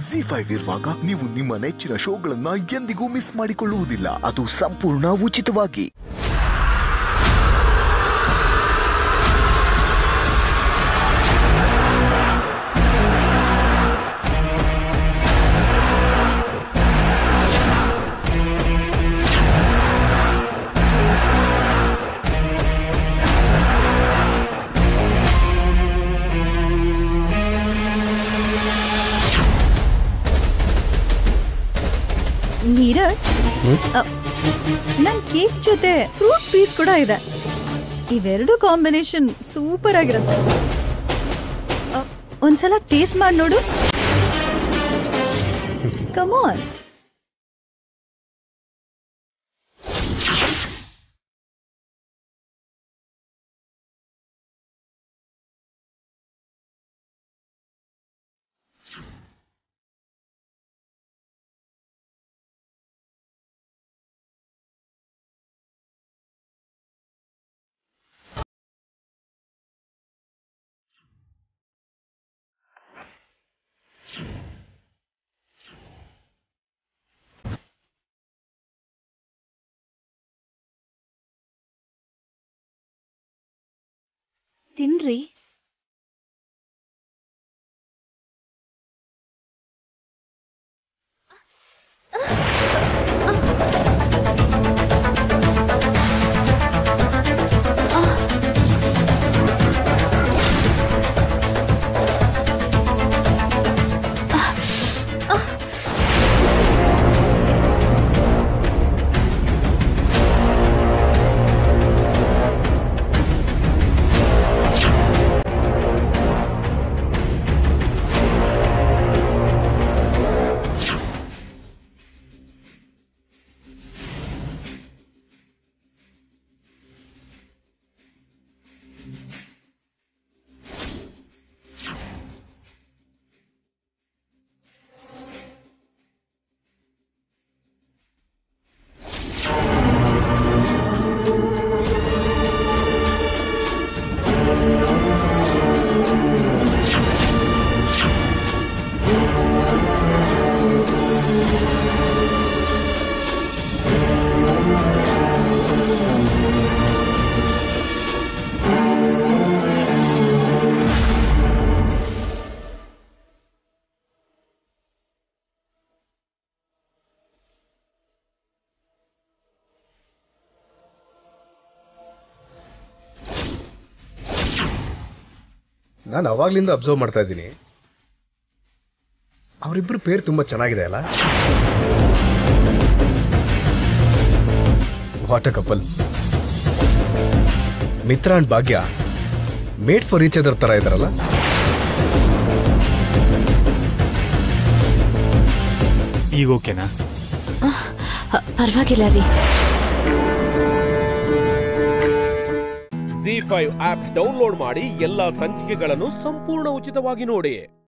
G five ಇರುವಾಗ ನೀವು ನಿಮ್ಮ ನೆಚ್ಚಿನ ಶೋಗಳನ್ನ ಎಂದಿಗೂ ಮಿಸ್ ಮಾಡಿಕೊಳ್ಳುವುದಿಲ್ಲ ಅದು ಸಂಪೂರ್ಣ ಉಚಿತವಾಗಿ ನೀರಜ್ ಅ, ನನ್ ಕೇಕ್ ಜೊತೆ ಫ್ರೂಟ್ ಪೀಸ್ ಕೂಡ ಇದೆ ಇವೆರಡು ಕಾಂಬಿನೇಷನ್ ಸೂಪರ್ ಆಗಿರುತ್ತೆ ಅ, ಒಂದ್ಸಲ ಟೇಸ್ಟ್ ಮಾಡಿ ನೋಡು ಕಮಾನ್ ತಿನ್ರಿ ನಾನು ಅವಾಗ್ಲಿಂದ ಅಬ್ಸರ್ವ್ ಮಾಡ್ತಾ ಇದ್ದೀನಿ ಅವರಿಬ್ಬರು ಪೇರ್ ತುಂಬಾ ಚೆನ್ನಾಗಿದೆ ಅಲ್ಲ what a couple Mitra and Bhagya made for each other ತರ ಇದಾರಲ್ಲ ಈಗ ಓಕೆನಾ ಪರವಾಗಿಲ್ಲ ರೀ ಜಿ ಫೈವ್ ಆಪ್ ಡೌನ್ಲೋಡ್ ಮಾಡಿ ಎಲ್ಲಾ ಸಂಚಿಕೆಗಳನ್ನು ಸಂಪೂರ್ಣ ಉಚಿತವಾಗಿ ನೋಡಿ